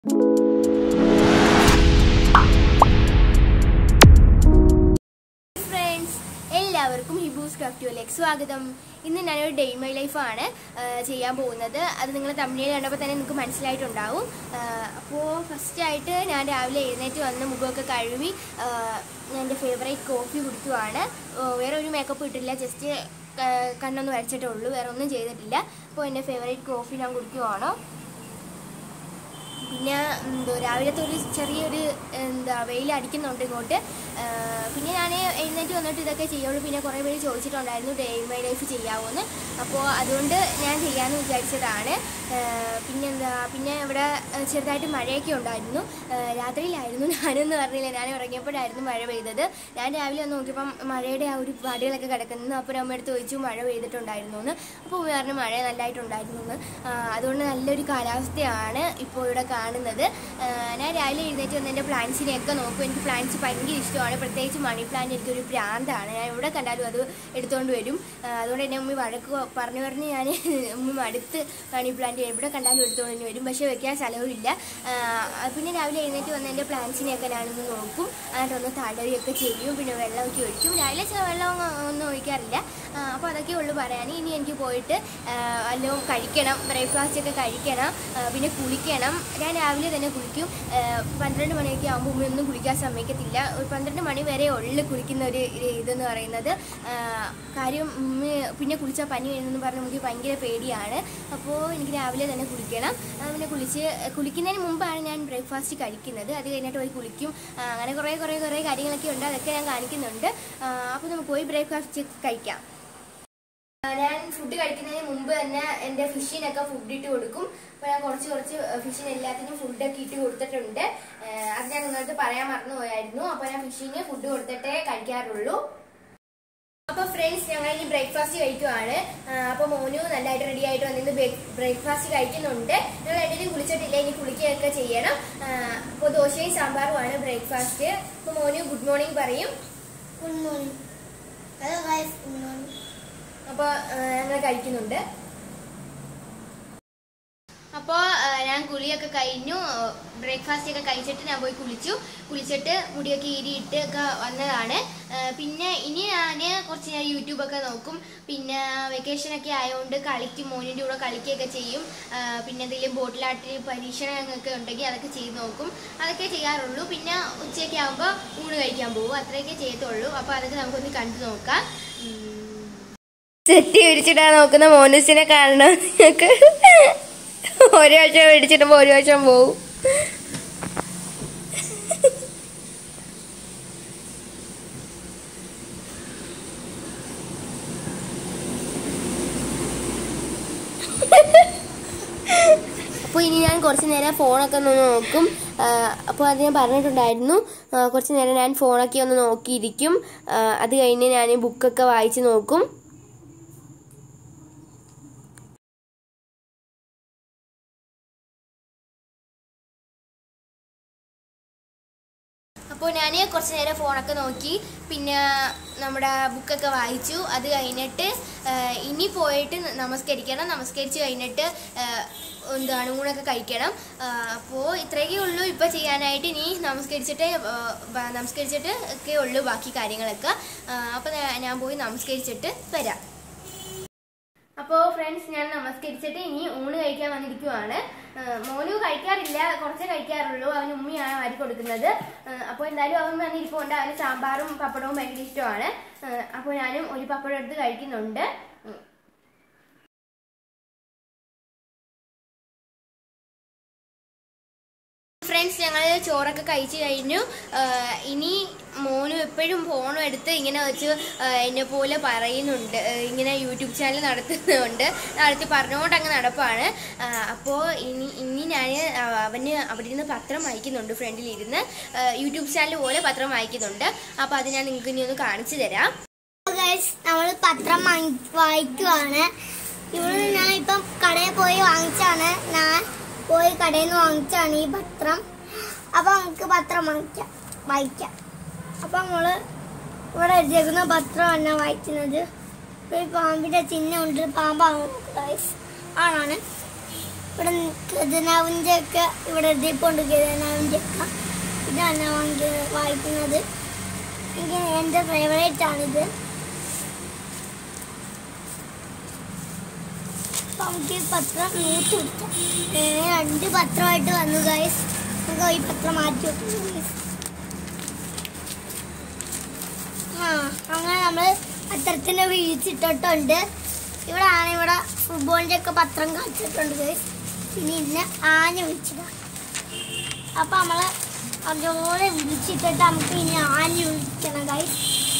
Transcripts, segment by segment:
Friends എല്ലാവർക്കും ഹിബൂസ് ക്രാഫ്റ്റുകളിലേക്ക് സ്വാഗതം ഇന്ന് ഞാനൊരു ഡേ മൈ ലൈഫാണ് ചെയ്യാൻ പോകുന്നത് അത് നിങ്ങൾ തമിഴിൽ കണ്ടപ്പോൾ തന്നെ നിങ്ങൾക്ക് മനസ്സിലായിട്ടുണ്ടാവും അപ്പോൾ ഫസ്റ്റായിട്ട് ഞാൻ രാവിലെ എഴുന്നേറ്റ് വന്ന് മുഖമൊക്കെ കഴുകി ആ, ഞാൻ എൻ്റെ ഫേവറേറ്റ് കോഫി കുടിക്കുവാണ് ആ, വേറെ ഒരു മേക്കപ്പ് ഇട്ടില്ല ജസ്റ്റ് കണ്ണൊന്ന് വരച്ചിട്ടേ ഉള്ളൂ വേറെ ഒന്നും ചെയ്തിട്ടില്ല അപ്പോൾ എൻ്റെ ഫേവറേറ്റ് കോഫി ഞാൻ കുടിക്കുവാണ് പിന്നെ എന്തോ രാവിലത്തെ ഒരു ചെറിയൊരു എന്താ വെയിൽ അടിക്കുന്നുണ്ട് ഇങ്ങോട്ട് ആ, പിന്നെ ഞാൻ എഴുന്നേറ്റ് വന്നിട്ട് ഇതൊക്കെ ചെയ്യുള്ളൂ പിന്നെ കുറേ പേര് ചോദിച്ചിട്ടുണ്ടായിരുന്നു ഡേ മൈ ലൈഫ് ചെയ്യാവുമെന്ന് അപ്പോൾ അതുകൊണ്ട് ഞാൻ ചെയ്യാമെന്ന് വിചാരിച്ചതാണ് ആ, പിന്നെന്താ പിന്നെ ഇവിടെ ആ, ചെറുതായിട്ട് മഴയൊക്കെ ഉണ്ടായിരുന്നു ആ, രാത്രിയിലായിരുന്നു ഞാനെന്ന് പറഞ്ഞില്ല ഞാൻ ഇറങ്ങിയപ്പോഴായിരുന്നു മഴ പെയ്തത് ഞാൻ രാവിലെ വന്ന് നോക്കിയപ്പം മഴയുടെ ആ ഒരു പാടുകളൊക്കെ കിടക്കുന്നു അപ്പോൾ അമ്മ അടുത്ത് ചോദിച്ചു മഴ പെയ്തിട്ടുണ്ടായിരുന്നു എന്ന് അപ്പോൾ ഉമ്മ പറഞ്ഞു മഴ നല്ലതായിട്ടുണ്ടായിരുന്നു എന്ന് ആ, അതുകൊണ്ട് നല്ലൊരു കാലാവസ്ഥയാണ് ഇപ്പോൾ ഇവിടെ കാണുന്നത് ആ, ഞാൻ രാവിലെ എഴുന്നേറ്റ് വന്ന് എൻ്റെ പ്ലാന്റ്സിനെയൊക്കെ നോക്കും എനിക്ക് പ്ലാന്റ്സ് ഭയങ്കര ഇഷ്ടമാണ് പ്രത്യേകിച്ച് മണി പ്ലാന്റ് എനിക്കൊരു പ്രാന്താണ് ഞാൻ എവിടെ കണ്ടാലും അത് എടുത്തുകൊണ്ട് വരും ആ, അതുകൊണ്ട് എന്നെ ഉമ്മി വഴക്ക് പറഞ്ഞു പറഞ്ഞ് ഞാൻ ഉമ്മി മടുത്ത് മണി പ്ലാന്റ് എവിടെ കണ്ടാലും എടുത്തുകൊണ്ട് വരും പക്ഷേ വെക്കാൻ സ്ഥലവുമില്ല ആ, പിന്നെ രാവിലെ എഴുന്നേറ്റ് വന്ന് എൻ്റെ പ്ലാന്റ്സിനെയൊക്കെ ഞാനൊന്ന് നോക്കും എന്നിട്ട് ഒന്ന് തടവിയൊക്കെ ചെയ്യും പിന്നെ വെള്ളമൊക്കെ ഒഴിക്കും രാവിലെ ചെ- വെള്ളം ഒന്നും ഒഴിക്കാറില്ല അപ്പോൾ അതൊക്കെ ഉള്ളു പറയാൻ ഇനി എനിക്ക് പോയിട്ട് ആ, വല്ലതും കഴിക്കണം ബ്രേക്ക്ഫാസ്റ്റ് ഒക്കെ കഴിക്കണം ആ, പിന്നെ കുളിക്കണം ഞാൻ രാവിലെ തന്നെ കുളിക്കും ആ, പന്ത്രണ്ട് മണിയൊക്കെ ആകുമ്പോൾ ഉമ്മയൊന്നും കുളിക്കാൻ സമ്മതിക്കത്തില്ല ഒരു പന്ത്രണ്ട് മണി വരെ ഉള്ളു കുളിക്കുന്ന ഒരു ഇത് ഇതെന്ന് പറയുന്നത് ആ, കാര്യം ഉമ്മ പിന്നെ കുളിച്ചാൽ പനി വരുന്നെന്ന് പറഞ്ഞ് നമുക്ക് ഭയങ്കര പേടിയാണ് അപ്പോൾ എനിക്ക് രാവിലെ തന്നെ കുളിക്കണം ആ, പിന്നെ കുളിച്ച് കുളിക്കുന്നതിന് മുമ്പാണ് ഞാൻ ബ്രേക്ക്ഫാസ്റ്റ് കഴിക്കുന്നത് അത് കഴിഞ്ഞിട്ട് പോയി കുളിക്കും ആ, അങ്ങനെ കുറേ കുറേ കുറേ കാര്യങ്ങളൊക്കെ ഉണ്ട് അതൊക്കെ ഞാൻ കാണിക്കുന്നുണ്ട് അപ്പോൾ നമുക്ക് പോയി ബ്രേക്ക്ഫാസ്റ്റ് കഴിക്കാം ആ, ഞാൻ ഫുഡ് കഴിക്കുന്നതിന് മുമ്പ് തന്നെ എൻ്റെ ഫിഷിനൊക്കെ ഫുഡ് ഇട്ട് കൊടുക്കും അപ്പോൾ ഞാൻ കുറച്ച് കുറച്ച് ഫിഷിന് എല്ലാത്തിനും ഫുഡൊക്കെ ഇട്ട് കൊടുത്തിട്ടുണ്ട് ആ, അത് ഞാൻ നിങ്ങൾക്ക് പറയാൻ മറന്നു പോയായിരുന്നു അപ്പോൾ ഞാൻ ഫിഷിന് ഫുഡ് കൊടുത്തിട്ടേ കഴിക്കാറുള്ളൂ അപ്പൊ ഫ്രണ്ട്സ് ഞങ്ങൾ ഇനി ബ്രേക്ക്ഫാസ്റ്റ് കഴിക്കുവാണ് ആ, അപ്പൊ മോനു നല്ലതായിട്ട് റെഡി ആയിട്ട് വന്നിട്ട് ബ്രേക്ക്ഫാസ്റ്റ് കഴിക്കുന്നുണ്ട് ഞങ്ങൾ രണ്ടിനും കുളിച്ചിട്ടില്ല ഇനി കുളിക്കുകയൊക്കെ ചെയ്യണം അപ്പോൾ ദോശയും സാമ്പാറുമാണ് ബ്രേക്ക്ഫാസ്റ്റ് അപ്പൊ മോനു ഗുഡ് മോർണിംഗ് പറയും good morning hello guys good morning അപ്പൊ ഞങ്ങൾ കഴിക്കുന്നുണ്ട് അപ്പോൾ ഞാൻ കുളിയൊക്കെ കഴിഞ്ഞു ബ്രേക്ക്ഫാസ്റ്റ് ഒക്കെ കഴിച്ചിട്ട് ഞാൻ പോയി കുളിച്ചു കുളിച്ചിട്ട് മുടിയൊക്കെ ഈരിയിട്ട് ഒക്കെ വന്നതാണ് ആ, പിന്നെ ഇനി ഞാൻ കുറച്ച് ഞാൻ യൂട്യൂബൊക്കെ നോക്കും പിന്നെ വെക്കേഷനൊക്കെ ആയതുകൊണ്ട് കളിക്കും മോനിൻ്റെ കൂടെ കളിക്കുകയൊക്കെ ചെയ്യും ആ, പിന്നെ എന്തെങ്കിലും ബോട്ടിലാട്ടിൽ പരീക്ഷണങ്ങളൊക്കെ ഉണ്ടെങ്കിൽ അതൊക്കെ ചെയ്ത് നോക്കും അതൊക്കെ ചെയ്യാറുള്ളൂ പിന്നെ ഉച്ചയൊക്കെ ആകുമ്പോൾ ഊണ് കഴിക്കാൻ പോകും അത്രയൊക്കെ ചെയ്യത്തുള്ളൂ അപ്പോൾ അതൊക്കെ നമുക്കൊന്ന് കണ്ടു നോക്കാം ഉം. സെറ്റി പിടിച്ചിട്ടാ നോക്കുന്ന മോനൂസിനെ കാണണം ഞങ്ങൾക്ക് ഒരു വർഷം പിടിച്ചിട്ട് ഒരു വർഷം പോവും അപ്പോൾ ഇനി ഞാൻ കുറച്ച് നേരം ഫോണൊക്കെ ഒന്ന് നോക്കും അപ്പോൾ അത് ഞാൻ പറഞ്ഞിട്ടുണ്ടായിരുന്നു ആ, കുറച്ച് നേരം ഞാൻ ഫോണൊക്കെ ഒന്ന് നോക്കിയിരിക്കും ആ, അത് കഴിഞ്ഞ് ഞാൻ ബുക്കൊക്കെ വായിച്ച് നോക്കും അപ്പോൾ ഞാൻ കുറച്ച് നേരം ഫോണൊക്കെ നോക്കി പിന്നെ നമ്മുടെ ബുക്കൊക്കെ വായിച്ചു അത് കഴിഞ്ഞിട്ട് ആ, ഇനി പോയിട്ട് നമസ്കരിക്കണം നമസ്കരിച്ച് കഴിഞ്ഞിട്ട് ആ, എന്താണ് ഊണൊക്കെ കഴിക്കണം അപ്പോൾ ഇത്രയൊക്കെ ഉള്ളൂ ഇപ്പോൾ ചെയ്യാനായിട്ട് ഇനി നമസ്കരിച്ചിട്ട് ആ, ബ- നമസ്കരിച്ചിട്ട് ഒക്കെ ഉള്ളൂ ബാക്കി കാര്യങ്ങളൊക്കെ അപ്പോൾ ഞാൻ പോയി നമസ്കരിച്ചിട്ട് വരാം അപ്പോൾ ഫ്രണ്ട്സ് ഞാൻ നമസ്കരിച്ചിട്ട് ഇനി ഊണ് കഴിക്കാൻ വന്നിരിക്കുവാണ് ആ, മോനു കഴിക്കാറില്ല കുറച്ചേ കഴിക്കാറുള്ളൂ അവന് ഉമ്മിയാണ് വാരി കൊടുക്കുന്നത് അപ്പോൾ എന്തായാലും അവൻ വന്നിരിക്കുന്നുണ്ട് അവന് സാമ്പാറും പപ്പടവും ഭയങ്കര ഇഷ്ടമാണ് അപ്പോൾ ഞാനും ഒരു പപ്പടം എടുത്ത് കഴിക്കുന്നുണ്ട് ഉം. ഫ്രണ്ട്സ് ഞങ്ങൾ ചോറൊക്കെ കഴിച്ചു കഴിഞ്ഞു ആ, ഇനി മോനും എപ്പോഴും ഫോണും എടുത്ത് ഇങ്ങനെ വെച്ച് ആ, എന്നെ പോലെ പറയുന്നുണ്ട് ആ, ഇങ്ങനെ യൂട്യൂബ് ചാനൽ നടത്തുന്നുണ്ട് നടത്തി പറഞ്ഞുകൊണ്ട് അങ്ങ് നടപ്പാണ് അപ്പോൾ ഇനി ഇനി ഞാൻ അവന് അവിടെ ഇരുന്ന് പത്രം വായിക്കുന്നുണ്ട് ഫ്രണ്ടിലിരുന്ന് ആ, യൂട്യൂബ് ചാനൽ പോലെ പത്രം വായിക്കുന്നുണ്ട് അപ്പോൾ അത് ഞാൻ നിങ്ങൾക്ക് ഇനി ഒന്ന് കാണിച്ചു തരാം ഗൈസ് നമ്മൾ പത്രം വാങ്ങി വായിക്കുവാണ് ഇവിടെ ഞാൻ ഇപ്പം കടയിൽ പോയി വാങ്ങിച്ചാണ് ഞാൻ പോയി കടയിൽ നിന്ന് വാങ്ങിച്ചാണ് ഈ പത്രം അപ്പൊ നമുക്ക് പത്രം വാങ്ങിക്കാം വായിക്കാം അപ്പൊ നമ്മള് ഇവിടെ എഴുതിയേക്കുന്ന പത്രമാണ് ഞാൻ വായിക്കുന്നത് ഒരു പാമ്പിന്റെ ചിഹ്നം ഉണ്ട് പാമ്പാണ് ഗൈസ് ആണാണ് ഇവിടെ ഖജനാവിൻ്റെ ഒക്കെ ഇവിടെ എഴുതിയിട്ടുണ്ട് ഖജനാവിൻ്റെ ഒക്കെ ഇതാണ് ഞാൻ വാങ്ങി വായിക്കുന്നത് എനിക്ക് എൻ്റെ ഫേവറേറ്റ് ആണിത് അപ്പൊ നമുക്ക് ഈ പത്രം നൂറ്റി പിടിക്കാം ഏ, രണ്ട് പത്രമായിട്ട് വന്നു ഗൈസ് നമുക്ക് ഈ പത്രം മാറ്റി വെക്കുന്നു ഗൈസ് ആ അങ്ങനെ നമ്മൾ പത്രത്തിന് വീഴ്ചിട്ടിട്ടുണ്ട് ഇവിടെ ആണ് ഇവിടെ ഫുട്ബോളിൻ്റെ ഒക്കെ പത്രം കാണിച്ചിട്ടുണ്ട് ഗൈസ് പിന്നെ ഇന്ന് ആന വിളിച്ചതാ അപ്പൊ നമ്മള് അതുപോലെ വിളിച്ചിട്ടിട്ട് നമുക്ക് ഇനി ആന വിളിക്കണം ഗൈസ്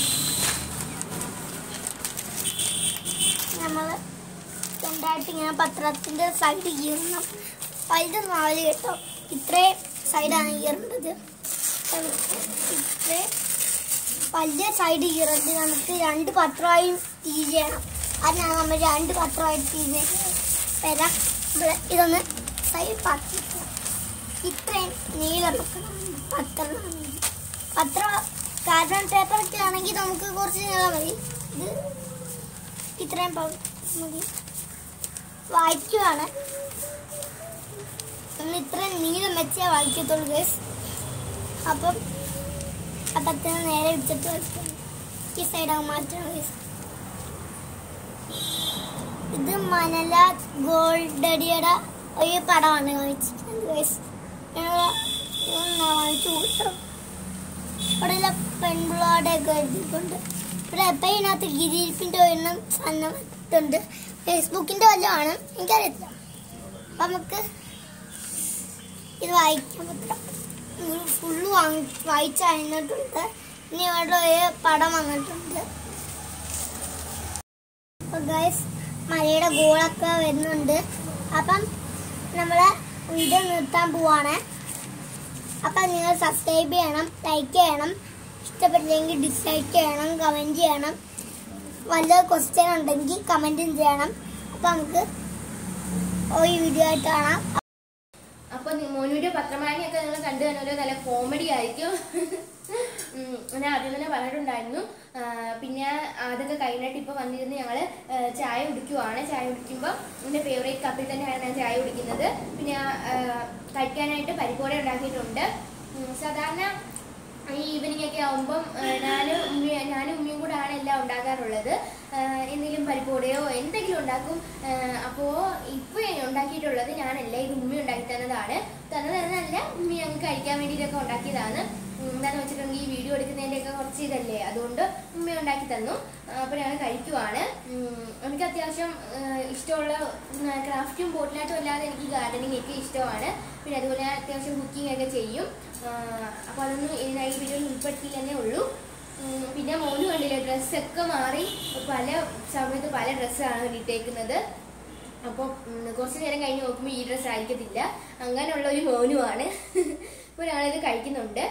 നമ്മള് രണ്ടായിട്ട് ഇങ്ങനെ പത്രത്തിന്റെ സൈഡ് കീറണം വലുത് നാല് കേട്ടോ ഇത്രയും സൈഡാണ് കീറേണ്ടത് ഇത്രയും വലിയ സൈഡ് കീറട്ട് നമുക്ക് രണ്ട് പത്രമായും ടീ ചെയ്യണം അതിനാണ് നമ്മൾ രണ്ട് പത്രമായിട്ട് ടീ ചെയ്യുന്നത് വരാം നമ്മൾ ഇതൊന്ന് സൈഡ് പാക്കി ഇത്രയും നീളം വെക്കണം പത്രം പത്ര കാർബൺ പേപ്പർ ഒക്കെ ആണെങ്കിൽ നമുക്ക് കുറച്ച് നീളം മതി ഇത് ഇത്രയും പ- മതി വായിക്കുവാണ് നമ്മൾ ഇത്രയും നീളം വെച്ചേ വായിക്കത്തുള്ളൂ ഗേസ് അപ്പം പത്രത്തിന് നേരെ വെച്ചിട്ട് വെക്കണം ഈ സൈഡാണ് മാറ്റണം ഗേസ് ഇത് മനല ഗോൾഡടിയുടെ ഒരു പടമാണ് കാണിച്ചിട്ടുണ്ട് ഗേസ് വാങ്ങിച്ചു കൊടുക്കണം ഇവിടെ ഉള്ള പെൺപിള്ളാടെ ഒക്കെ എഴുതിയിട്ടുണ്ട് ഇവിടെ എപ്പം ഇതിനകത്ത് ഗിരിപ്പിൻ്റെ ഒരെണ്ണം സാധനം ഇട്ടുണ്ട് ഫേസ്ബുക്കിൻ്റെ വല്ലതുമാണ് എനിക്കറിയത്തില്ല അപ്പം നമുക്ക് ഇത് വായിക്കാൻ പറ്റാം ഫുള്ള് വാങ്ങി വായിച്ച് കഴിഞ്ഞിട്ടുണ്ട് ഇനി ഇവിടെ ഒരു പടം വന്നിട്ടുണ്ട് ഗൈസ് മലയുടെ ഗോളൊക്കെ വരുന്നുണ്ട് അപ്പം നമ്മൾ വീഡിയോ നിർത്താൻ പോവാണ് അപ്പം നിങ്ങൾ സബ്സ്ക്രൈബ് ചെയ്യണം ലൈക്ക് ചെയ്യണം ഇഷ്ടപ്പെട്ടില്ലെങ്കിൽ ഡിസ്ലൈക്ക് ചെയ്യണം കമൻറ്റ് ചെയ്യണം വല്ല ക്വസ്റ്റ്യൻ ഉണ്ടെങ്കിൽ കമൻറ്റും ചെയ്യണം അപ്പം നമുക്ക് ഈ വീഡിയോ ആയിട്ട് കാണാം അപ്പൊ നി- മോനുവിന്റെ പത്രമാനിയൊക്കെ നിങ്ങൾ കണ്ടു തന്നെ നല്ല കോമഡി ആയിരിക്കും ഉം, ഞാൻ ആദ്യം തന്നെ പറഞ്ഞിട്ടുണ്ടായിരുന്നു ആ, പിന്നെ അതൊക്കെ കഴിഞ്ഞിട്ട് ഇപ്പൊ വന്നിരുന്ന് ഞങ്ങള് ആ, ചായ കുടിക്കുവാണ് ചായ കുടിക്കുമ്പോൾ എന്റെ ഫേവറേറ്റ് കപ്പിൽ തന്നെയാണ് ഞാൻ ചായ കുടിക്കുന്നത് പിന്നെ ആ, കഴിക്കാനായിട്ട് പരിപ്പോടെ ഉണ്ടാക്കിയിട്ടുണ്ട് ഉം, സാധാരണ ഈ ഈവനിങ് ഒക്കെ ആവുമ്പം ഞാനും ഉമ്മി ഞാനും ഉമ്മയും കൂടാണ് എല്ലാം ഉണ്ടാക്കാറുള്ളത് ആഹ് എന്തെങ്കിലും പരിപ്പോടെയോ എന്തെങ്കിലും ഉണ്ടാക്കും ആഹ് അപ്പോ ഇപ്പൊ ഉണ്ടാക്കിയിട്ടുള്ളത് ഞാനല്ല ഇത് ഉമ്മി ഉണ്ടാക്കി തന്നതാണ് തന്നതല്ല ഉമ്മി ഞങ്ങൾക്ക് കഴിക്കാൻ വേണ്ടിയിട്ടൊക്കെ ഉണ്ടാക്കിയതാണ് ഉം എന്താന്ന് വെച്ചിട്ടുണ്ടെങ്കിൽ ഈ വീഡിയോ എടുക്കുന്നതിന്റെ ഒക്കെ കുറച്ച് ഇതല്ലേ അതുകൊണ്ട് ഉമ്മ ഉണ്ടാക്കി തന്നു ആഹ് അപ്പൊ ഞങ്ങൾ കഴിക്കുവാണ് ഉം എനിക്ക് അത്യാവശ്യം ആഹ് ഇഷ്ടമുള്ള ക്രാഫ്റ്റും ബോട്ടിലായിട്ടും അല്ലാതെ എനിക്ക് ഗാർഡനിങ് ഒക്കെ ഇഷ്ടമാണ് പിന്നെ അതുപോലെ അത്യാവശ്യം കുക്കിംഗ് ഒക്കെ ചെയ്യും അപ്പോൾ അതൊന്നും ഈ ഈ വീഡിയോയിൽ ഉൾപ്പെടുത്തിയില്ലെന്നേ ഉള്ളൂ ഉം, പിന്നെ മോന് കണ്ടില്ലേ ഡ്രസ്സൊക്കെ മാറി പല സമയത്ത് പല ഡ്രസ്സാണ് ഇട്ടേക്കുന്നത് അപ്പോൾ കുറച്ച് നേരം കഴിഞ്ഞ് നോക്കുമ്പോൾ ഈ ഡ്രസ്സ് ആയിരിക്കത്തില്ല അങ്ങനെയുള്ള ഒരു മോനുമാണ് അപ്പോൾ ഞങ്ങളിത് കഴിക്കുന്നുണ്ട്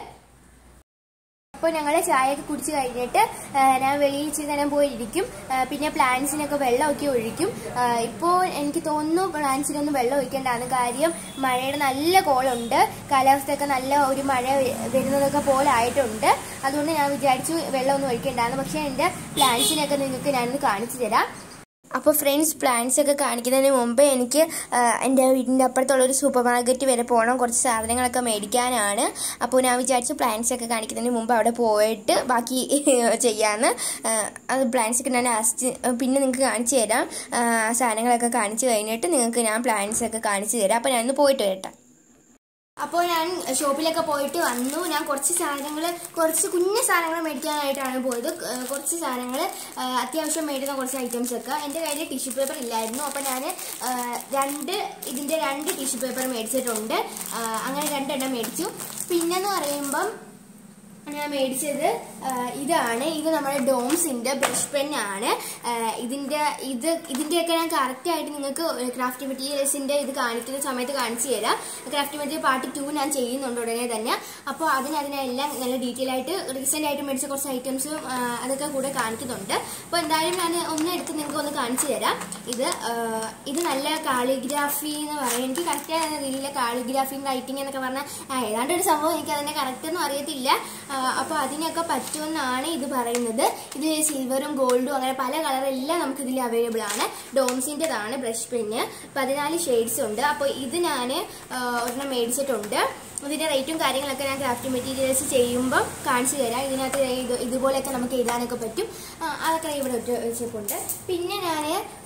അപ്പോൾ ഞങ്ങൾ ചായയൊക്കെ കുടിച്ച് കഴിഞ്ഞിട്ട് ആ, ഞാൻ വെളിയിൽ ഇച്ചിരി നേരം പോയിരിക്കും ആ, പിന്നെ പ്ലാന്റ്സിനൊക്കെ വെള്ളമൊക്കെ ഒഴിക്കും ആ, ഇപ്പോൾ എനിക്ക് തോന്നുന്നു പ്ലാന്റ്സിനൊന്നും വെള്ളം ഒഴിക്കേണ്ടതാണ് കാര്യം മഴയുടെ നല്ല കോളുണ്ട് കാലാവസ്ഥയൊക്കെ നല്ല ഒരു മഴ വരുന്നതൊക്കെ പോലെ ആയിട്ടുണ്ട് അതുകൊണ്ട് ഞാൻ വിചാരിച്ചു വെള്ളമൊന്നും ഒഴിക്കേണ്ടതാണ് പക്ഷേ എൻ്റെ പ്ലാന്റ്സിനൊക്കെ നിങ്ങൾക്ക് ഞാനൊന്ന് കാണിച്ചു തരാം അപ്പോൾ ഫ്രണ്ട്സ് പ്ലാൻസ് ഒക്കെ കാണിക്കുന്നതിന് മുമ്പ് എനിക്ക് ആ, എൻ്റെ വീടിൻ്റെ അപ്പുറത്തുള്ള ഒരു സൂപ്പർ മാർക്കറ്റ് വരെ പോകണം കുറച്ച് സാധനങ്ങളൊക്കെ മേടിക്കാനാണ് അപ്പോൾ ഞാൻ വിചാരിച്ചു പ്ലാൻസ് ഒക്കെ കാണിക്കുന്നതിന് മുമ്പ് അവിടെ പോയിട്ട് ബാക്കി ചെയ്യാമെന്ന് ആ, അത് പ്ലാൻസ് ഒക്കെ ഞാൻ ലാസ്റ്റ് പിന്നെ നിങ്ങൾക്ക് കാണിച്ചു തരാം ആ, സാധനങ്ങളൊക്കെ കാണിച്ചു കഴിഞ്ഞിട്ട് നിങ്ങൾക്ക് ഞാൻ പ്ലാൻസ് ഒക്കെ കാണിച്ചു തരാം അപ്പോൾ ഞാനൊന്ന് പോയിട്ട് വരട്ടെ അപ്പോൾ ഞാൻ ഷോപ്പിലൊക്കെ പോയിട്ട് വന്നു ഞാൻ കുറച്ച് സാധനങ്ങൾ കുറച്ച് കുഞ്ഞു സാധനങ്ങൾ മേടിക്കാനായിട്ടാണ് പോയത് ഏഹ് കുറച്ച് സാധനങ്ങൾ അത്യാവശ്യം മേടിക്കുന്ന കുറച്ച് ഐറ്റംസ് ഒക്കെ എൻ്റെ കയ്യിൽ ടിഷ്യൂ പേപ്പർ ഇല്ലായിരുന്നു അപ്പോൾ ഞാൻ രണ്ട് ഇതിൻ്റെ രണ്ട് ടിഷ്യൂ പേപ്പർ മേടിച്ചിട്ടുണ്ട് ഏഹ് അങ്ങനെ രണ്ടെണ്ണം മേടിച്ചു പിന്നെന്ന് പറയുമ്പം ഞാൻ മേടിച്ചത് ആ, ഇതാണ് ഇത് നമ്മുടെ ഡോംസിന്റെ ബ്രഷ് പെന്നാണ് ഇതിന്റെ ഇത് ഇതിന്റെയൊക്കെ ഞാൻ കറക്റ്റ് ആയിട്ട് നിങ്ങൾക്ക് ക്രാഫ്റ്റ് മെറ്റീരിയൽസിന്റെ ഇത് കാണിക്കുന്ന സമയത്ത് കാണിച്ചു തരാം ക്രാഫ്റ്റ് മെറ്റീരിയൽ പാർട്ട് ടു ഞാൻ ചെയ്യുന്നുണ്ട് ഉടനെ തന്നെ അപ്പോൾ അതിന് അതിനെല്ലാം നല്ല ഡീറ്റെയിൽ ആയിട്ട് റീസെന്റ് ആയിട്ട് മേടിച്ച കുറച്ച് ഐറ്റംസും അതൊക്കെ കൂടെ കാണിക്കുന്നുണ്ട് അപ്പോൾ എന്തായാലും ഞാൻ ഒന്ന് എടുത്ത് നിങ്ങൾക്ക് ഒന്ന് കാണിച്ചു തരാം ഇത് ആ, ഇത് നല്ല കാളിഗ്രാഫി എന്ന് പറയും എനിക്ക് കറക്റ്റ് അറിയില്ല കാളിഗ്രാഫിയും റൈറ്റിംഗ് എന്നൊക്കെ പറഞ്ഞാൽ ആ, ഏതാണ്ട് ഒരു സംഭവം എനിക്ക് അതിന്റെ കറക്റ്റ് ഒന്നും അറിയത്തില്ല ആ, അപ്പോൾ അതിനൊക്കെ പറ്റുമെന്നാണ് ഇത് പറയുന്നത് ഇത് സിൽവറും ഗോൾഡും അങ്ങനെ പല കളറെല്ലാം നമുക്ക് ഇതിൽ അവൈലബിൾ ആണ് ഡോംസിൻ്റെതാണ് ബ്രഷ് പെന്ന് പതിനാല് ഷെയ്ഡ്സ് ഉണ്ട് അപ്പോൾ ഇത് ഞാൻ ഒരെണ്ണം മേടിച്ചിട്ടുണ്ട് ഇതിന്റെ റേറ്റും കാര്യങ്ങളൊക്കെ ഞാൻ ക്രാഫ്റ്റ് മെറ്റീരിയൽസ് ചെയ്യുമ്പോൾ കാണിച്ചു തരാം ഇതിനകത്ത് ഇത് ഇതുപോലെയൊക്കെ നമുക്ക് എഴുതാനൊക്കെ പറ്റും ആ, അതൊക്കെ ഇവിടെ ഇട്ട് വെച്ചിട്ടുണ്ട് പിന്നെ ഞാൻ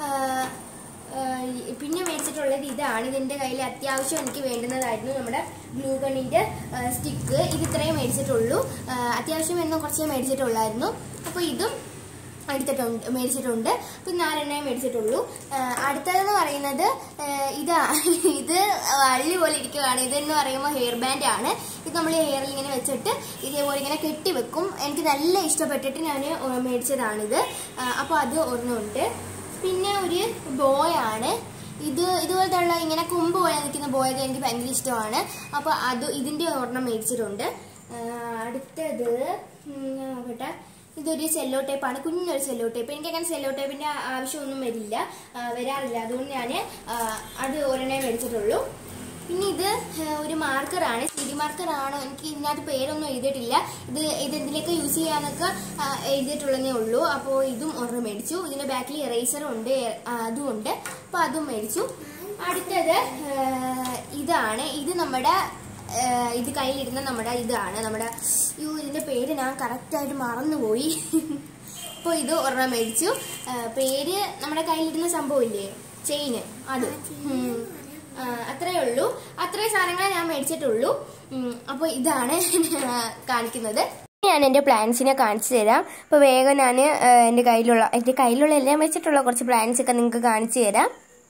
പിന്നെ മേടിച്ചിട്ടുള്ളത് ഇതാണ് ഇതിന്റെ കയ്യിൽ അത്യാവശ്യം എനിക്ക് വേണ്ടുന്നതായിരുന്നു നമ്മുടെ ഗ്ലൂ ഗണ്ണിന്റെ സ്റ്റിക്ക് ഇത് ഇത്രയും മേടിച്ചിട്ടുള്ളൂ ആ, അത്യാവശ്യം എന്നും കുറച്ചേ മേടിച്ചിട്ടുള്ളായിരുന്നു അപ്പോൾ ഇതും എടുത്തിട്ടുണ്ട് മേടിച്ചിട്ടുണ്ട് ഇപ്പം നാലെണ്ണേ മേടിച്ചിട്ടുള്ളൂ ആ, അടുത്തതെന്ന് പറയുന്നത് ആ, ഇതാ ഇത് വള്ളി പോലെ ഇരിക്കുകയാണ് ഇതെന്ന് പറയുമ്പോൾ ഹെയർ ബാൻഡ് ആണ് ഇത് നമ്മൾ ഹെയറിൽ ഇങ്ങനെ വെച്ചിട്ട് ഇതേപോലെ ഇങ്ങനെ കെട്ടി വെക്കും എനിക്ക് നല്ല ഇഷ്ടപ്പെട്ടിട്ട് ഞാൻ മേടിച്ചതാണിത് അപ്പോൾ അത് ഒരെണ്ണമുണ്ട് പിന്നെ ഒരു ബോയാണ് ഇത് ഇതുപോലത്തെ ഉള്ള ഇങ്ങനെ കൊമ്പ് പോലെ നിൽക്കുന്ന ബോയൊക്കെ എനിക്ക് ഭയങ്കര ഇഷ്ടമാണ് അപ്പോൾ അത് ഇതിൻ്റെ ഒരെണ്ണം മേടിച്ചിട്ടുണ്ട് ആ, അടുത്തത് ഉം, ഞാൻ നോക്കട്ടെ ഇതൊരു സെല്ലോ ടേപ്പാണ് കുഞ്ഞൊരു സെല്ലോ ടേപ്പ് എനിക്ക് അങ്ങനെ സെല്ലോ ടേപ്പിന്റെ ആവശ്യമൊന്നും വരില്ല ആ, വരാറില്ല അതുകൊണ്ട് ഞാൻ അത് ഒരെണ്ണേ മേടിച്ചിട്ടുള്ളൂ പിന്നെ ഇത് ആ, ഒരു മാർക്കറാണ് സി ഡി മാർക്കറാണോ എനിക്ക് ഇതിനകത്ത് പേരൊന്നും എഴുതിയിട്ടില്ല ഇത് ഇത് എന്തിലേക്ക് യൂസ് ചെയ്യാനൊക്കെ ആ, എഴുതിയിട്ടുള്ളതേ ഉള്ളൂ അപ്പോൾ ഇതും ഒരെണ്ണം മേടിച്ചു ഇതിന്റെ ബാക്കിൽ ഇറേസറും ഉണ്ട് ആ, അതും ഉണ്ട് അപ്പോൾ അതും മേടിച്ചു അടുത്തത് ആ, ഇതാണ് ഇത് നമ്മുടെ ആ, ഇത് കയ്യിലിരുന്ന നമ്മുടെ ഇതാണ് നമ്മുടെ യോ ഇതിന്റെ പേര് ഞാൻ കറക്റ്റായിട്ട് മറന്നുപോയി അപ്പോൾ ഇത് ഒരെണ്ണം മേടിച്ചു ആ, പേര് നമ്മുടെ കയ്യിലിരുന്ന സംഭവമില്ലേ ചെയിന് അത് ഉം. ആ, അത്രേ ഉള്ളൂ അത്രയും സാധനങ്ങളെ ഞാൻ മേടിച്ചിട്ടുള്ളൂ അപ്പോൾ ഇതാണ് കാണിക്കുന്നത് ഞാൻ എൻ്റെ പ്ലാൻസിനെ കാണിച്ചു തരാം അപ്പോൾ വേഗം ഞാൻ എൻ്റെ കയ്യിലുള്ള എൻ്റെ കയ്യിലുള്ള എല്ലാം വെച്ചിട്ടുള്ള കുറച്ച് പ്ലാൻസ് ഒക്കെ നിങ്ങൾക്ക് കാണിച്ചു തരാം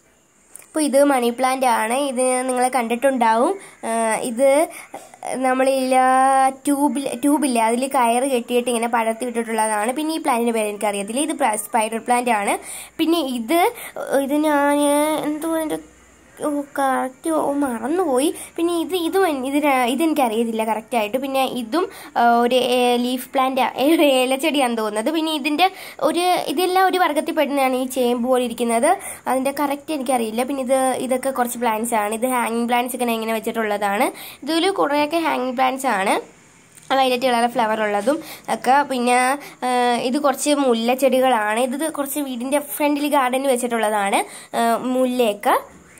അപ്പോൾ ഇത് മണി പ്ലാന്റ് ആണ് ഇത് നിങ്ങൾ കണ്ടിട്ടുണ്ടാവും ആ, ഇത് നമ്മളില്ല ട്യൂബിൽ ട്യൂബില്ല അതിൽ കയറ് കെട്ടിയിട്ട് ഇങ്ങനെ പടർത്തി വിട്ടിട്ടുള്ളതാണ് പിന്നെ ഈ പ്ലാന്റിന്റെ പേര് എനിക്കറിയത്തില്ല ഇത് സ്പൈഡർ പ്ലാന്റ് ആണ് പിന്നെ ഇത് ഇത് ഞാൻ എന്തോ എൻ്റെ ഓ കറക്റ്റ് ഓ മറന്നുപോയി പിന്നെ ഇത് ഇതും എൻ- ഇത് ര- ഇതെനിക്കറിയത്തില്ല കറക്റ്റായിട്ട് പിന്നെ ഇതും ആ, ഒരു ലീഫ് പ്ലാന്റ് ഏലച്ചെടിയാണെന്ന് തോന്നുന്നത് പിന്നെ ഇതിന്റെ ഒരു ഇതെല്ലാം ഒരു വർഗത്തിൽ പെടുന്നതാണ് ഈ ചേമ്പ് പോലെ ഇരിക്കുന്നത് അതിന്റെ കറക്റ്റ് എനിക്കറിയില്ല പിന്നെ ഇത് ഇതൊക്കെ കുറച്ച് പ്ലാന്റ്സ് ആണ് ഇത് ഹാങ്ങിങ് പ്ലാന്റ്സ് ഒക്കെ ഞാൻ ഇങ്ങനെ വെച്ചിട്ടുള്ളതാണ് ഇതിൽ കുറേയൊക്കെ ഹാങ്ങിങ് പ്ലാന്റ്സ് ആണ് വൈലറ്റ് കളർ ഫ്ലവർ ഉള്ളതും ഒക്കെ പിന്നെ ആ, ഇത് കുറച്ച് മുല്ല ചെടികളാണ് ഇത് കുറച്ച് വീടിന്റെ ഫ്രണ്ടിൽ ഗാർഡനിൽ വെച്ചിട്ടുള്ളതാണ് ആ, മുല്ലയൊക്കെ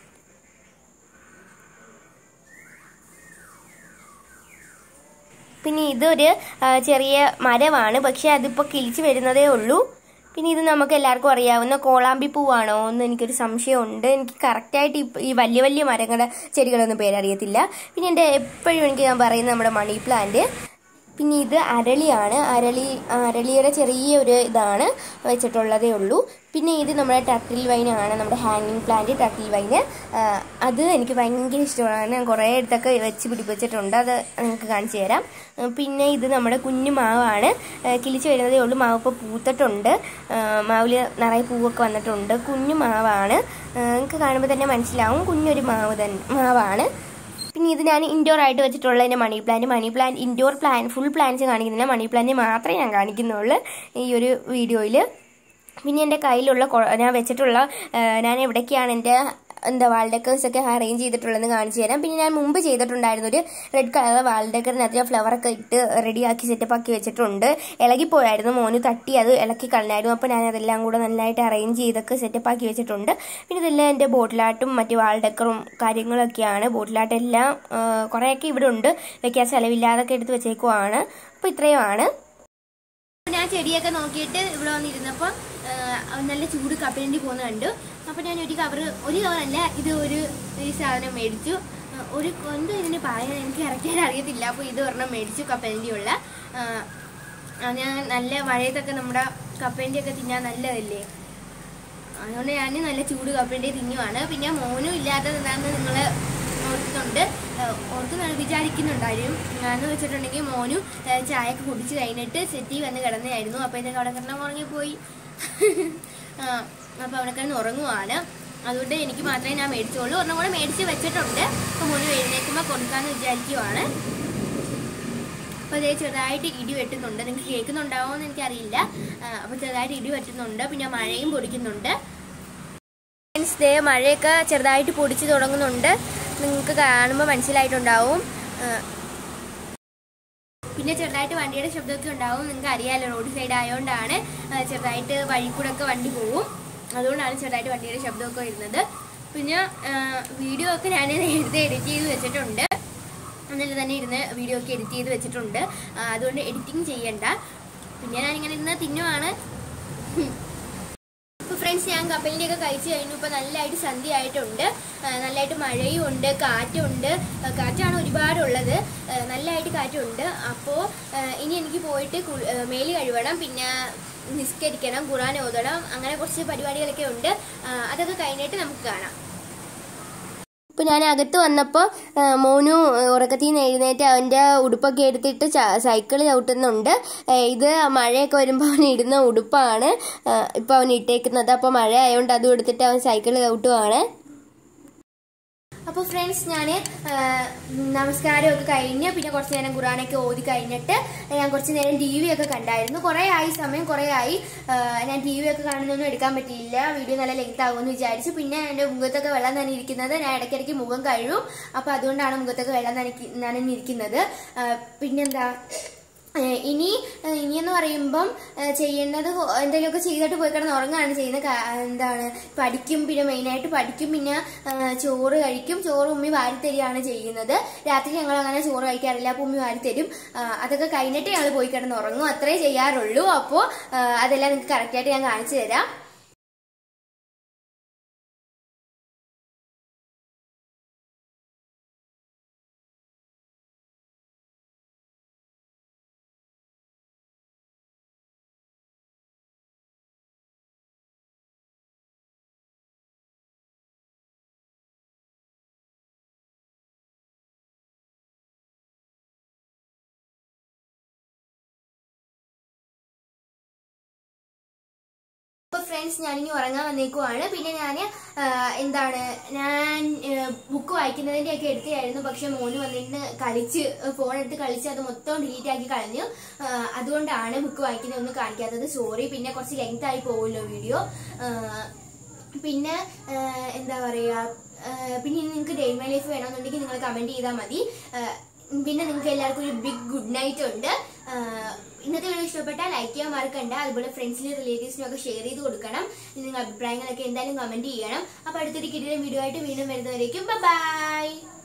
പിന്നെ ഇതൊരു ആ, ചെറിയ മരമാണ് പക്ഷെ അതിപ്പോൾ കിളിച്ച് വരുന്നതേ ഉള്ളൂ പിന്നെ ഇത് നമുക്ക് എല്ലാവർക്കും അറിയാവുന്ന കോളാമ്പി പൂവാണോ എന്ന് എനിക്കൊരു സംശയമുണ്ട് എനിക്ക് കറക്റ്റായിട്ട് ഈ ഈ വലിയ വലിയ മരങ്ങളുടെ ചെടികളൊന്നും പേരറിയത്തില്ല പിന്നെ എൻ്റെ എപ്പോഴും എനിക്ക് ഞാൻ പറയുന്നത് നമ്മുടെ മണി പ്ലാന്റ് പിന്നെ ഇത് അരളിയാണ് അരളി അരളിയുടെ ചെറിയൊരു ഇതാണ് വെച്ചിട്ടുള്ളതേ ഉള്ളൂ പിന്നെ ഇത് നമ്മുടെ ടട്ടിൽ വൈനാണ് നമ്മുടെ ഹാങ്ങിങ് പ്ലാന്റ് ടട്ടിൽ വൈന് ആ, അത് എനിക്ക് ഭയങ്കര ഇഷ്ടമാണ് ഞാൻ കുറേ അടുത്തൊക്കെ വെച്ച് പിടിപ്പിച്ചിട്ടുണ്ട് അത് നിങ്ങൾക്ക് കാണിച്ചു തരാം ആ, പിന്നെ ഇത് നമ്മുടെ കുഞ്ഞു മാവാണ് ആ, കിളിച്ച് വരുന്നതേ ഉള്ളൂ മാവ് ഇപ്പോൾ പൂത്തിട്ടുണ്ട് ആ, മാവിൽ നിറയെ പൂവൊക്കെ വന്നിട്ടുണ്ട് കുഞ്ഞു മാവാണ് ആ, നിങ്ങൾക്ക് കാണുമ്പോൾ തന്നെ മനസ്സിലാവും കുഞ്ഞൊരു മാവ് തന്നെ മാവാണ് പിന്നെ ഇത് ഞാൻ ഇൻഡോർ ആയിട്ട് വെച്ചിട്ടുള്ളതിന്റെ money plant money plant indoor plan full plants കാണിക്കുന്നില്ല മണി പ്ലാന്റ് മാത്രമേ ഞാൻ കാണിക്കുന്നുള്ളൂ ഈ ഒരു വീഡിയോയിൽ പിന്നെ എൻ്റെ കയ്യിലുള്ള കൊ- ഞാൻ വെച്ചിട്ടുള്ള ആ, ഞാൻ എവിടേക്കാണ് എൻ്റെ എന്താ വാൾഡേക്കേഴ്സ് ഒക്കെ അറേഞ്ച് ചെയ്തിട്ടുള്ളതെന്ന് കാണിച്ചു തരാം പിന്നെ ഞാൻ മുമ്പ് ചെയ്തിട്ടുണ്ടായിരുന്നു ഒരു റെഡ് കളർ വാൾഡേക്കറിനകത്ത് ഞാൻ ഫ്ലവർ ഒക്കെ ഇട്ട് റെഡിയാക്കി സെറ്റപ്പ് ആക്കി വെച്ചിട്ടുണ്ട് ഇളകിപ്പോയായിരുന്നു മോന് തട്ടി അത് ഇളക്കി കളഞ്ഞായിരുന്നു അപ്പോൾ ഞാൻ അതെല്ലാം കൂടെ നല്ലതായിട്ട് അറേഞ്ച് ചെയ്തൊക്കെ സെറ്റപ്പ് ആക്കി വെച്ചിട്ടുണ്ട് പിന്നെ ഇതെല്ലാം എൻ്റെ ബോട്ടിലാട്ടും മറ്റ് വാൾഡക്കറും കാര്യങ്ങളൊക്കെയാണ് ബോട്ടിലാട്ടെല്ലാം ആ, കുറേയൊക്കെ ഇവിടെ ഉണ്ട് വെക്കാൻ സ്ഥലമില്ലാതൊക്കെ എടുത്ത് വെച്ചേക്കുവാണ് അപ്പോൾ ഇത്രയുമാണ് ഞാൻ ചെടിയൊക്കെ നോക്കിയിട്ട് ഇവിടെ വന്നിരുന്നപ്പോൾ നല്ല ചൂട് കപ്പലണ്ടി പോകുന്ന കണ്ടു അപ്പോൾ ഞാൻ ഒരു കവർ ഒരു കവറല്ല ഇത് ഒരു ഈ സാധനം മേടിച്ചു ആ, ഒരു എന്തോ ഇതിന് പറയാൻ എനിക്ക് കറക്റ്റായിട്ട് അറിയത്തില്ല അപ്പോൾ ഇത് ഒരെണ്ണം മേടിച്ചു കപ്പലണ്ടിയുള്ള ആ, ആ, ഞാൻ നല്ല മഴയത്തൊക്കെ നമ്മുടെ കപ്പലണ്ടിയൊക്കെ തിന്നാൻ നല്ലതല്ലേ അതുകൊണ്ട് ഞാൻ നല്ല ചൂട് കപ്പലണ്ടി തിന്നുവാണ് പിന്നെ മോനും ഇല്ലാത്തത് എന്താണെന്ന് നിങ്ങൾ ഓർക്കുന്നുണ്ട് ഏഹ് ഓർക്കുന്ന വിചാരിക്കുന്നുണ്ടായിരുന്നു എന്ന് വെച്ചിട്ടുണ്ടെങ്കിൽ മോനും ഏഹ് ചായയൊക്കെ കുടിച്ച് കഴിഞ്ഞിട്ട് സെറ്റി വന്ന് കിടന്നതായിരുന്നു അപ്പോഴത്തേക്ക് അവിടെ കിടന്ന് ഉറങ്ങിപ്പോയി ആ, അപ്പോൾ അവിടെ കിടന്ന് ഉറങ്ങുവാണ് അതുകൊണ്ട് എനിക്ക് മാത്രമേ ഞാൻ മേടിച്ചോളൂ ഒരെണ്ണം കൂടെ മേടിച്ച് വെച്ചിട്ടുണ്ട് അപ്പോൾ മോന് എഴുന്നേൽക്കുമ്പോൾ കൊടുക്കാമെന്ന് വിചാരിക്കുവാണ് അപ്പോൾ അതേ ചെറുതായിട്ട് ഇടി വെട്ടുന്നുണ്ട് നിങ്ങൾക്ക് കേൾക്കുന്നുണ്ടാവോ എന്ന് എനിക്കറിയില്ല അപ്പോൾ ചെറുതായിട്ട് ഇടി വെട്ടുന്നുണ്ട് പിന്നെ മഴയും പൊടിക്കുന്നുണ്ട് ഫ്രണ്ട്സ് ദേ മഴയൊക്കെ ചെറുതായിട്ട് പൊടിച്ചു തുടങ്ങുന്നുണ്ട് നിങ്ങൾക്ക് കാണുമ്പോൾ മനസ്സിലായിട്ടുണ്ടാവും ആ, പിന്നെ ചെറുതായിട്ട് വണ്ടിയുടെ ശബ്ദമൊക്കെ ഉണ്ടാവും നിങ്ങൾക്ക് അറിയാമല്ലോ റോഡ് സൈഡ് ആയതുകൊണ്ടാണ് ആ, ചെറുതായിട്ട് വഴി കൂടെ ഒക്കെ വണ്ടി പോവും അതുകൊണ്ടാണ് ചെറുതായിട്ട് വണ്ടിയുടെ ശബ്ദമൊക്കെ വരുന്നത് പിന്നെ വീഡിയോ ഒക്കെ ഞാൻ നേരത്തെ എഡിറ്റ് ചെയ്ത് വെച്ചിട്ടുണ്ട് എന്നിട്ട് തന്നെ ഇരുന്ന് വീഡിയോ ഒക്കെ എഡിറ്റ് ചെയ്ത് വെച്ചിട്ടുണ്ട് ആ, അതുകൊണ്ട് എഡിറ്റിംഗ് ചെയ്യണ്ട പിന്നെ ഞാനിങ്ങനെ ഇരുന്ന് തിന്നുവാണ് ഇപ്പോൾ ഫ്രണ്ട്സ് ഞാൻ കപ്പലിൻ്റെ ഒക്കെ കഴിച്ച് കഴിഞ്ഞു ഇപ്പോൾ നല്ലതായിട്ട് സന്ധ്യ ആയിട്ടുണ്ട് ആ, നല്ലതായിട്ട് മഴയും ഉണ്ട് കാറ്റുണ്ട് ആ, കാറ്റാണ് ഒരുപാടുള്ളത് ആ, നല്ലതായിട്ട് കാറ്റുണ്ട് അപ്പോൾ ഇനി എനിക്ക് പോയിട്ട് കു- ആ, മേല് കഴുകണം പിന്നെ നിസ്കരിക്കണം ഖുറാൻ ഓതണം അങ്ങനെ കുറച്ച് പരിപാടികളൊക്കെ ഉണ്ട് ആ, അതൊക്കെ കഴിഞ്ഞിട്ട് നമുക്ക് കാണാം ഇപ്പൊ ഞാൻ അകത്ത് വന്നപ്പോ ആ, മോനു ആ, ഉറക്കത്തിൽ നിന്ന് എഴുന്നേറ്റ് അവന്റെ ഉടുപ്പൊക്കെ എടുത്തിട്ട് സൈക്കിൾ ചവിട്ടുന്നുണ്ട് ആ, ഇത് മഴയൊക്കെ വരുമ്പോൾ അവൻ ഇടുന്ന ഉടുപ്പാണ് ആ, ഇപ്പൊ അവൻ ഇട്ടേക്കുന്നത് അപ്പൊ മഴ ആയതുകൊണ്ട് അതും എടുത്തിട്ട് അവൻ സൈക്കിൾ ചവിട്ടുവാണ് അപ്പോൾ ഫ്രണ്ട്സ് ഞാൻ നമസ്കാരമൊക്കെ കഴിഞ്ഞ് പിന്നെ കുറച്ച് നേരം ഖുറാനൊക്കെ ഓതി കഴിഞ്ഞിട്ട് ഞാൻ കുറച്ച് നേരം ടി വി ഒക്കെ കണ്ടായിരുന്നു കുറേ ആയി സമയം കുറേ ആയി ആ, ഞാൻ ടി വി ഒക്കെ കാണുന്നൊന്നും എടുക്കാൻ പറ്റിയില്ല വീഡിയോ നല്ല ലെങ്ത് ആകുമെന്ന് വിചാരിച്ചു പിന്നെ എൻ്റെ മുഖത്തൊക്കെ വെള്ളം നനഞ്ഞിരിക്കുന്നത് ഞാൻ ഇടയ്ക്കിടയ്ക്ക് മുഖം കഴുകും അപ്പോൾ അതുകൊണ്ടാണ് മുഖത്തൊക്കെ വെള്ളം നനയ്ക്ക് നനഞ്ഞിരിക്കുന്നത് ആ, പിന്നെന്താ ഏഹ് ഇനി ഏഹ് ഇനിയെന്ന് പറയുമ്പം ഏഹ് ചെയ്യേണ്ടത് ഹോ- എന്തെങ്കിലുമൊക്കെ ചെയ്തിട്ട് പോയി കിടന്ന് ഉറങ്ങുകയാണ് ചെയ്യുന്നത് കാ- എന്താണ് പഠിക്കും പിന്നെ മെയിനായിട്ട് പഠിക്കും പിന്നെ ഏഹ് ചോറ് കഴിക്കും ചോറ് ഉമ്മി വാരിത്തരികയാണ് ചെയ്യുന്നത് രാത്രി ഞങ്ങൾ അങ്ങനെ ചോറ് കഴിക്കാറില്ല അപ്പോൾ ഉമ്മി വാരിത്തരും ആഹ് അതൊക്കെ കഴിഞ്ഞിട്ട് ഞങ്ങൾ പോയി കിടന്ന് ഉറങ്ങും അത്രേ ചെയ്യാറുള്ളൂ അപ്പോൾ അതെല്ലാം നിങ്ങൾക്ക് കറക്റ്റായിട്ട് ഞാൻ കാണിച്ചു തരാം ഇപ്പൊ ഫ്രണ്ട്സ് ഞാനിനി ഉറങ്ങാൻ വന്നേക്കുവാണ് പിന്നെ ഞാൻ എന്താണ് ഞാൻ ബുക്ക് വായിക്കുന്നതിന്റെ ഒക്കെ എടുത്തായിരുന്നു പക്ഷെ മോന് വന്നിട്ട് കളിച്ച് ഫോൺ എടുത്ത് കളിച്ച് അത് മൊത്തം ഡിലീറ്റ് ആക്കി കളഞ്ഞു ആ, അതുകൊണ്ടാണ് ബുക്ക് വായിക്കുന്നതൊന്നും കാണിക്കാത്തത് സോറി പിന്നെ കുറച്ച് ലെങ്ത് ആയി പോകുമല്ലോ വീഡിയോ പിന്നെ ആ, എന്താ പറയാ ആ, പിന്നെ ഇനി നിങ്ങൾക്ക് ഡേ മൈ ലൈഫ് വേണമെന്നുണ്ടെങ്കിൽ നിങ്ങൾ കമന്റ് ചെയ്താൽ മതി ആ, പിന്നെ നിങ്ങൾക്ക് എല്ലാവർക്കും ഒരു ബിഗ് ഗുഡ് നൈറ്റ് ഉണ്ട് ആ, ഇന്നത്തെ വീഡിയോ ഇഷ്ടപ്പെട്ടാൽ ലൈക്ക് ചെയ്യാൻ മറക്കണ്ട അതുപോലെ ഫ്രണ്ട്സിനും റിലേറ്റീവ്സിനും ഒക്കെ ഷെയർ ചെയ്ത് കൊടുക്കണം നിങ്ങൾ അഭിപ്രായങ്ങളൊക്കെ എന്തായാലും കമന്റ് ചെയ്യണം അപ്പൊ അടുത്തൊരു കിടിലൻ വീഡിയോ ആയിട്ട് വീണ്ടും വരുന്നവരേക്കും ബൈ